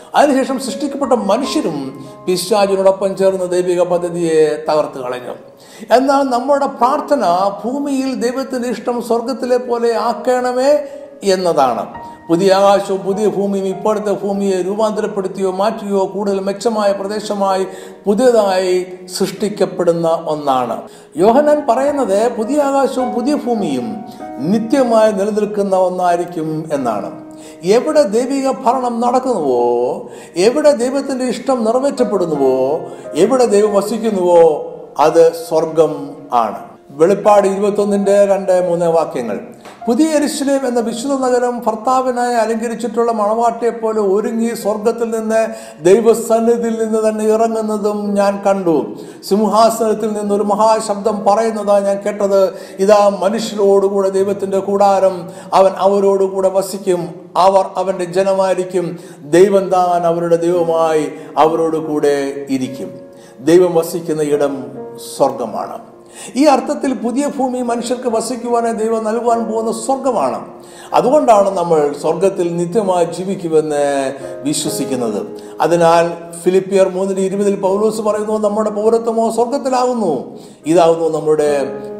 [SPEAKER 1] അതിനുശേഷം സൃഷ്ടിക്കപ്പെട്ട മനുഷ്യരും പിശാചിനോടൊപ്പം ചേർന്ന് ദൈവിക പദ്ധതിയെ തകർത്ത് കളഞ്ഞു എന്നാൽ നമ്മുടെ പ്രാർത്ഥന ഭൂമിയിൽ ദൈവത്തിന്റെ ഇഷ്ടം സ്വർഗത്തിലെ പോലെ ആക്കണമേ എന്നതാണ് പുതിയ ആകാശവും പുതിയ ഭൂമിയും ഇപ്പോഴത്തെ ഭൂമിയെ രൂപാന്തരപ്പെടുത്തിയോ മാറ്റുകയോ കൂടുതൽ മെച്ചമായ പ്രദേശമായി പുതിയതായി സൃഷ്ടിക്കപ്പെടുന്ന ഒന്നാണ് യോഹനാൻ പറയുന്നത് പുതിയ ആകാശവും പുതിയ ഭൂമിയും നിത്യമായി നിലനിൽക്കുന്ന ഒന്നായിരിക്കും എന്നാണ് എവിടെ ദൈവിക ഭരണം നടക്കുന്നുവോ എവിടെ ദൈവത്തിന്റെ ഇഷ്ടം നിറവേറ്റപ്പെടുന്നുവോ എവിടെ ദൈവം വസിക്കുന്നുവോ അത് സ്വർഗം ആണ് വെളിപ്പാട് ഇരുപത്തൊന്നിന്റെ രണ്ട് മൂന്ന് വാക്യങ്ങൾ പുതിയ എരിശിലേം എന്ന വിശുദ്ധ നഗരം ഭർത്താവിനായി അലങ്കരിച്ചിട്ടുള്ള മണവാട്ടിയെ പോലെ ഒരുങ്ങി സ്വർഗത്തിൽ നിന്ന് ദൈവസന്നിധിയിൽ നിന്ന് തന്നെ ഇറങ്ങുന്നതും ഞാൻ കണ്ടു സിംഹാസനത്തിൽ നിന്ന് ഒരു മഹാശബ്ദം പറയുന്നതാ ഞാൻ കേട്ടത് ഇതാ മനുഷ്യരോടുകൂടെ ദൈവത്തിന്റെ കൂടാരം അവൻ അവരോടുകൂടെ വസിക്കും അവർ അവന്റെ ജനമായിരിക്കും ദൈവം താൻ അവരുടെ ദൈവമായി അവരോട് കൂടെ ഇരിക്കും ദൈവം വസിക്കുന്ന ഇടം സ്വർഗമാണ് ഈ അർത്ഥത്തിൽ പുതിയ ഭൂമി മനുഷ്യർക്ക് വസിക്കുവാനായി ദൈവം നൽകുവാൻ പോകുന്ന സ്വർഗമാണ് അതുകൊണ്ടാണ് നമ്മൾ സ്വർഗത്തിൽ നിത്യമായി ജീവിക്കുമെന്ന് വിശ്വസിക്കുന്നത് അതിനാൽ ഫിലിപ്പിയർ മൂന്നിന് ഇരുപതിൽ പൗലൂസ് പറയുന്നു നമ്മുടെ പൗരത്വമോ സ്വർഗത്തിലാകുന്നു ഇതാകുന്നു നമ്മുടെ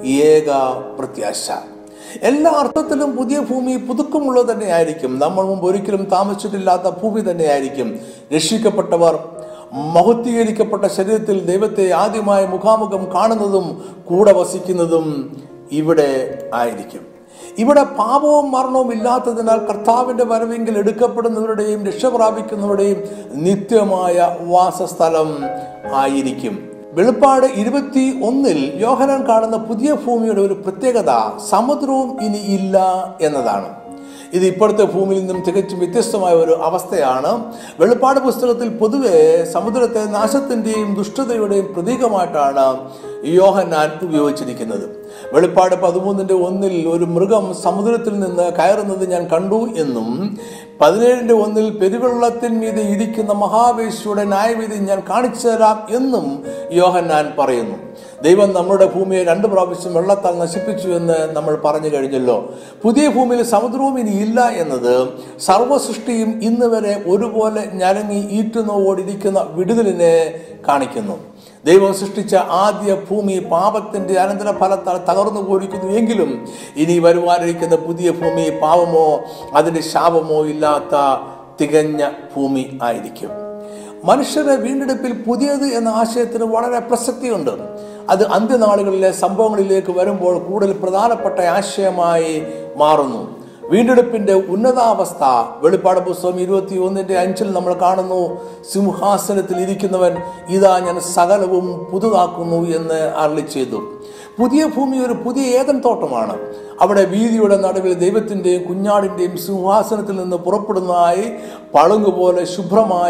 [SPEAKER 1] ഏക പ്രത്യാശ എല്ലാ അർത്ഥത്തിലും പുതിയ ഭൂമി പുതുക്കമുള്ളത് തന്നെയായിരിക്കും നമ്മൾ മുമ്പ് ഒരിക്കലും താമസിച്ചിട്ടില്ലാത്ത ഭൂമി തന്നെയായിരിക്കും രക്ഷിക്കപ്പെട്ടവർ മഹത്വീകരിക്കപ്പെട്ട ശരീരത്തിൽ ദൈവത്തെ ആദ്യമായി മുഖാമുഖം കാണുന്നതും കൂടെ വസിക്കുന്നതും ഇവിടെ ആയിരിക്കും ഇവിടെ പാപവും മരണവും ഇല്ലാത്തതിനാൽ കർത്താവിന്റെ വരവെങ്കിൽ എടുക്കപ്പെടുന്നവരുടെയും രക്ഷ പ്രാപിക്കുന്നവരുടെയും നിത്യമായ വാസസ്ഥലം ആയിരിക്കും വെളിപ്പാട് ഇരുപത്തി ഒന്നിൽ യോഹനാൻ കാണുന്ന പുതിയ ഭൂമിയുടെ ഒരു പ്രത്യേകത സമുദ്രവും ഇനി ഇല്ല എന്നതാണ് ഇത് ഇപ്പോഴത്തെ ഭൂമിയിൽ നിന്നും തികച്ചും വ്യത്യസ്തമായ ഒരു അവസ്ഥയാണ് വെളിപ്പാട് പുസ്തകത്തിൽ പൊതുവെ സമുദ്രത്തെ നാശത്തിന്റെയും ദുഷ്ടതയുടെയും പ്രതീകമായിട്ടാണ് യോഹന്നാൻ ഉപയോഗിച്ചിരിക്കുന്നത് വെളിപ്പാട് പതിമൂന്നിന്റെ ഒന്നിൽ ഒരു മൃഗം സമുദ്രത്തിൽ നിന്ന് കയറുന്നത് ഞാൻ കണ്ടു എന്നും പതിനേഴിന്റെ ഒന്നിൽ പെരുവെള്ളത്തിന്മീതെ ഇരിക്കുന്ന മഹാവേശിയുടെ ന്യായവിധി ഞാൻ കാണിച്ചു തരാം എന്നും യോഹന്നാൻ പറയുന്നു ദൈവം നമ്മുടെ ഭൂമിയെ രണ്ട് പ്രാവശ്യം വെള്ളത്താൽ നശിപ്പിച്ചു എന്ന് നമ്മൾ പറഞ്ഞു കഴിഞ്ഞല്ലോ പുതിയ ഭൂമിയിൽ സമുദ്രവും ഇനി ഇല്ല എന്നത് സർവസൃഷ്ടിയും ഇന്ന് വരെ ഒരുപോലെ ഞരങ്ങി ഈറ്റുന്നോടിരിക്കുന്ന വിടുതലിനെ കാണിക്കുന്നു ദൈവം സൃഷ്ടിച്ച ആദ്യ ഭൂമി പാപത്തിന്റെ അനന്തര ഫലത്താൽ തകർന്നു പോയിരിക്കുന്നു എങ്കിലും ഇനി വരുവാനിരിക്കുന്ന പുതിയ ഭൂമി പാപമോ അതിന്റെ ശാപമോ ഇല്ലാത്ത തികഞ്ഞ ഭൂമി ആയിരിക്കും മനുഷ്യരുടെ വീണ്ടെടുപ്പിൽ പുതിയത് എന്ന ആശയത്തിന് വളരെ പ്രസക്തിയുണ്ട് അത് അന്ത്യനാളുകളിലെ സംഭവങ്ങളിലേക്ക് വരുമ്പോൾ കൂടുതൽ പ്രധാനപ്പെട്ട ആശയമായി മാറുന്നു വീണ്ടെടുപ്പിന്റെ ഉന്നതാവസ്ഥ വെളിപ്പാട് പുസ്തകം ഇരുപത്തി ഒന്നിന്റെ അഞ്ചിൽ നമ്മൾ കാണുന്നു സിംഹാസനത്തിൽ ഇരിക്കുന്നവൻ ഇതാ ഞാൻ സകലവും പുതുതാക്കുന്നു എന്ന് അരളി ചെയ്തു പുതിയ ഭൂമി ഒരു പുതിയ ഏതൻ തോട്ടമാണ് അവിടെ വീതിയുടെ നടുവിൽ ദൈവത്തിന്റെയും കുഞ്ഞാടിന്റെയും സിംഹാസനത്തിൽ നിന്ന് പുറപ്പെടുന്നതായി പളുങ്കുപോലെ ശുഭ്രമായ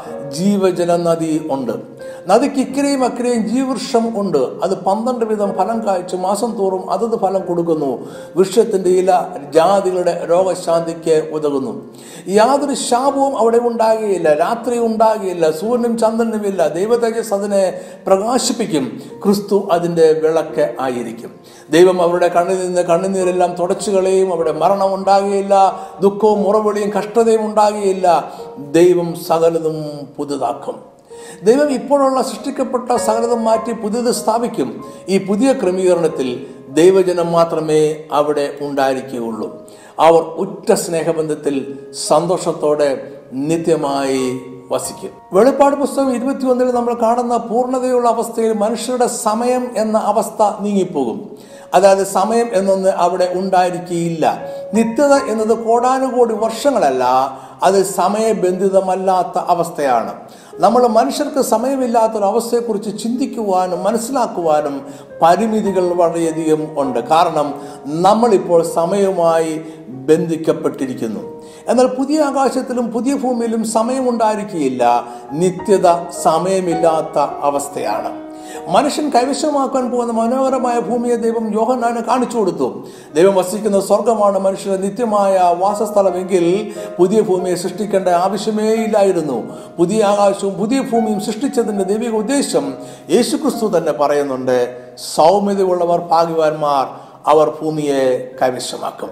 [SPEAKER 1] ജീവജല നദി ഉണ്ട് നദിക്ക് ഇക്കരെയും അക്കരെയും ജീവവൃക്ഷം ഉണ്ട് അത് പന്ത്രണ്ട് വിധം ഫലം കായ്ച്ച് മാസം തോറും അതത് ഫലം കൊടുക്കുന്നു വൃക്ഷത്തിന്റെ ഇല ജാതികളുടെ രോഗശാന്തിക്ക് ഉതകുന്നു യാതൊരു ശാപവും അവിടെ ഉണ്ടാകുകയില്ല രാത്രി ഉണ്ടാകുകയില്ല സൂര്യനും ചന്ദ്രനും ഇല്ല ദൈവതേജസ് അതിനെ പ്രകാശിപ്പിക്കും ക്രിസ്തു അതിന്റെ വിളക്ക് ആയിരിക്കും ദൈവം അവരുടെ കണ്ണിൽ നിന്ന് കണ്ണുനീരെല്ലാം തുടച്ചു കളയും അവിടെ മരണം ഉണ്ടാകുകയില്ല ദുഃഖവും മുറവിളിയും കഷ്ടതയും ഉണ്ടാകുകയില്ല ദൈവം സകലതും പുതുതാക്കും ദൈവം ഇപ്പോഴുള്ള സൃഷ്ടിക്കപ്പെട്ട സകലതും മാറ്റി പുതിയത് സ്ഥാപിക്കും ഈ പുതിയ ക്രമീകരണത്തിൽ ദൈവജനം മാത്രമേ അവിടെ ഉണ്ടായിരിക്കുകയുള്ളൂ അവർ ഉറ്റ സ്നേഹബന്ധത്തിൽ സന്തോഷത്തോടെ നിത്യമായി വസിക്കും വെളിപ്പാട് പുസ്തകം ഇരുപത്തിയൊന്നിൽ നമ്മൾ കാണുന്ന പൂർണ്ണതയുള്ള അവസ്ഥയിൽ മനുഷ്യരുടെ സമയം എന്ന അവസ്ഥ നീങ്ങിപ്പോകും അതായത് സമയം എന്നൊന്ന് അവിടെ ഉണ്ടായിരിക്കുകയില്ല നിത്യത എന്നത് കോടാനുകോടി വർഷങ്ങളല്ല അത് സമയബന്ധിതമല്ലാത്ത അവസ്ഥയാണ് നമ്മൾ മനുഷ്യർക്ക് സമയമില്ലാത്തൊരു അവസ്ഥയെക്കുറിച്ച് ചിന്തിക്കുവാനും മനസ്സിലാക്കുവാനും പരിമിതികൾ വളരെയധികം ഉണ്ട് കാരണം നമ്മളിപ്പോൾ സമയവുമായി ബന്ധിക്കപ്പെട്ടിരിക്കുന്നു എന്നാൽ പുതിയ ആകാശത്തിലും പുതിയ ഭൂമിയിലും സമയമുണ്ടായിരിക്കുകയില്ല നിത്യത സമയമില്ലാത്ത അവസ്ഥയാണ് മനുഷ്യൻ കൈവശമാക്കാൻ പോകുന്ന മനോഹരമായ ഭൂമിയെ ദൈവം യോഹന്നാന് കാണിച്ചു കൊടുത്തു ദൈവം വസിക്കുന്ന സ്വർഗമാണ് മനുഷ്യന്റെ നിത്യമായ വാസസ്ഥലമെങ്കിൽ പുതിയ ഭൂമിയെ സൃഷ്ടിക്കേണ്ട ആവശ്യമേ ഇല്ലായിരുന്നു പുതിയ ആകാശവും പുതിയ ഭൂമിയും സൃഷ്ടിച്ചതിന്റെ ദൈവിക ഉദ്ദേശം യേശുക്രിസ്തു തന്നെ പറയുന്നുണ്ട് സൗമ്യതയുള്ളവർ ഭാഗ്യവാന്മാർ അവർ ഭൂമിയെ കൈവശമാക്കും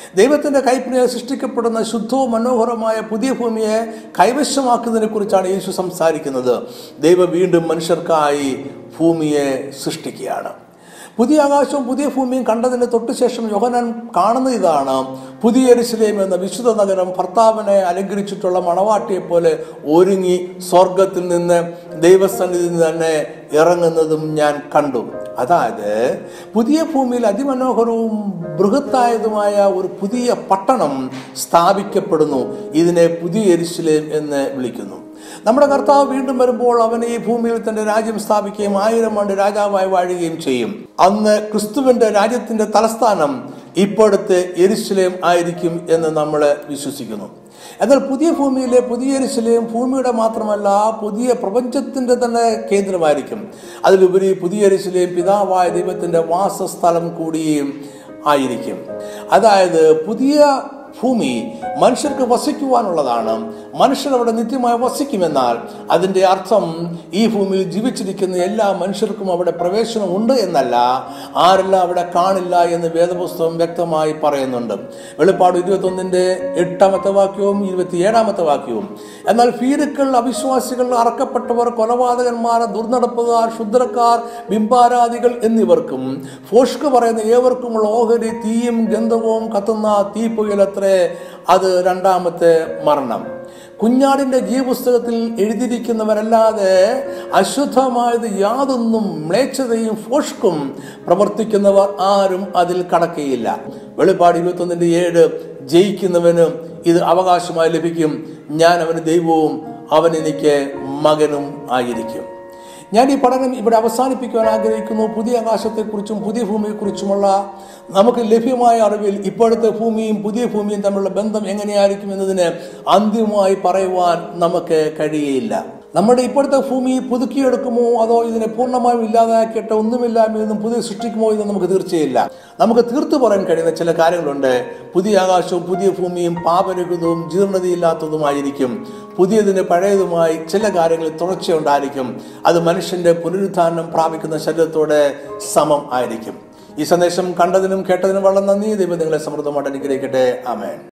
[SPEAKER 1] ദൈവത്തിന്റെ കൈപ്പിനിയിൽ സൃഷ്ടിക്കപ്പെടുന്ന ശുദ്ധവും മനോഹരമായ പുതിയ ഭൂമിയെ കൈവശമാക്കുന്നതിനെ കുറിച്ചാണ് യേശു സംസാരിക്കുന്നത് ദൈവം വീണ്ടും മനുഷ്യർക്കായി ഭൂമിയെ സൃഷ്ടിക്കുകയാണ് പുതിയ ആകാശവും പുതിയ ഭൂമിയും കണ്ടതിന് തൊട്ടു ശേഷം യോഹനാൻ കാണുന്ന ഇതാണ് പുതിയ എരുസലേം എന്ന വിശുദ്ധ നഗരം ഭർത്താവിനെ അലങ്കരിച്ചിട്ടുള്ള മണവാട്ടിയെ പോലെ ഒരുങ്ങി സ്വർഗത്തിൽ നിന്ന് ദൈവസന്നിധിയിൽ നിന്ന് തന്നെ ഇറങ്ങുന്നതും ഞാൻ കണ്ടു അതായത് പുതിയ ഭൂമിയിൽ അതിമനോഹരവും ബൃഹത്തായതുമായ ഒരു പുതിയ പട്ടണം സ്ഥാപിക്കപ്പെടുന്നു ഇതിനെ പുതിയ എരുസലേം എന്ന് വിളിക്കുന്നു നമ്മുടെ കർത്താവ് വീണ്ടും വരുമ്പോൾ അവൻ ഈ ഭൂമിയിൽ തന്റെ രാജ്യം സ്ഥാപിക്കുകയും ആയിരം ആണ്ട് രാജാവായി വാഴുകയും ചെയ്യും അന്ന് ക്രിസ്തുവിന്റെ രാജ്യത്തിന്റെ തലസ്ഥാനം ഇപ്പോഴത്തെ എരുസലേം ആയിരിക്കും എന്ന് നമ്മൾ വിശ്വസിക്കുന്നു എന്നാൽ പുതിയ ഭൂമിയിലെ പുതിയ എരുസലേം ഭൂമിയുടെ മാത്രമല്ല പുതിയ പ്രപഞ്ചത്തിന്റെ തന്നെ കേന്ദ്രമായിരിക്കും അതിലുപരി പുതിയ എരുസലേം പിതാവായ ദൈവത്തിന്റെ വാസസ്ഥലം കൂടിയും ആയിരിക്കും അതായത് പുതിയ ഭൂമി മനുഷ്യർക്ക് വസിക്കുവാനുള്ളതാണ് മനുഷ്യർ അവിടെ നിത്യമായി വസിക്കുമെന്നാൽ അതിൻ്റെ അർത്ഥം ഈ ഭൂമിയിൽ ജീവിച്ചിരിക്കുന്ന എല്ലാ മനുഷ്യർക്കും അവിടെ പ്രവേശനം ഉണ്ട് എന്നല്ല ആരെല്ലാം അവിടെ കാണില്ല എന്ന് വേദപുസ്തകം വ്യക്തമായി പറയുന്നുണ്ട് വെളിപ്പാട് ഇരുപത്തൊന്നിൻ്റെ എട്ടാമത്തെ വാക്യവും ഇരുപത്തിയേഴാമത്തെ വാക്യവും എന്നാൽ ഭീരുക്കൾ അവിശ്വാസികൾ അറക്കപ്പെട്ടവർ കൊലപാതകന്മാർ ദുർനടപ്പുകാർ ക്ഷുദ്രക്കാർ ബിംബാരാധികൾ എന്നിവർക്കും ഫോഷ്ക്ക് പറയുന്ന ഏവർക്കുമുള്ള ഓഹരി തീയും ഗന്ധവും കത്തുന്ന തീപ്പുകലത്രേ അത് രണ്ടാമത്തെ മരണം കുഞ്ഞാടിന്റെ ജീവപുസ്തകത്തിൽ എഴുതിയിരിക്കുന്നവരല്ലാതെ അശുദ്ധമായത് യാതൊന്നും മ്ലേച്ഛതയും ഫോഷ്ക്കും പ്രവർത്തിക്കുന്നവർ ആരും അതിൽ കടക്കുകയില്ല വെളിപ്പാട് ഇരുപത്തൊന്നിന്റെ ഏഴ് ജയിക്കുന്നവന് ഇത് അവകാശമായി ലഭിക്കും ഞാൻ അവന് ദൈവവും അവൻ എനിക്ക് മകനും ആയിരിക്കും ഞാൻ ഈ പഠനം ഇവിടെ അവസാനിപ്പിക്കുവാൻ ആഗ്രഹിക്കുന്നു പുതിയ ആകാശത്തെക്കുറിച്ചും പുതിയ ഭൂമിയെക്കുറിച്ചുമുള്ള നമുക്ക് ലഭ്യമായ അറിവിൽ ഇപ്പോഴത്തെ ഭൂമിയും പുതിയ ഭൂമിയും തമ്മിലുള്ള ബന്ധം എങ്ങനെയായിരിക്കും എന്നതിന് അന്തിമമായി പറയുവാൻ നമുക്ക് കഴിയുകയില്ല നമ്മുടെ ഇപ്പോഴത്തെ ഭൂമി പുതുക്കിയെടുക്കുമോ അതോ ഇതിനെ പൂർണ്ണമായും ഇല്ലാതാക്കിയിട്ട് ഒന്നുമില്ലായ്മ നിന്നും പുതിയ സൃഷ്ടിക്കുമോ എന്ന് നമുക്ക് തീർച്ചയില്ല നമുക്ക് തീർത്തു പറയാൻ കഴിയുന്ന ചില കാര്യങ്ങളുണ്ട് പുതിയ ആകാശവും പുതിയ ഭൂമിയും പാപരഹിതവും ജീർണതയില്ലാത്തതുമായിരിക്കും പുതിയതിന് പഴയതുമായി ചില കാര്യങ്ങളിൽ തുടർച്ചയുണ്ടായിരിക്കും അത് മനുഷ്യന്റെ പുനരുദ്ധാരണം പ്രാപിക്കുന്ന ശരീരത്തോടെ സമം ആയിരിക്കും ഈ സന്ദേശം കണ്ടതിനും കേട്ടതിനും വളരെ നന്ദി ദൈവം നിങ്ങളെ സമൃദ്ധമായിട്ട് അനുഗ്രഹിക്കട്ടെ ആമേൻ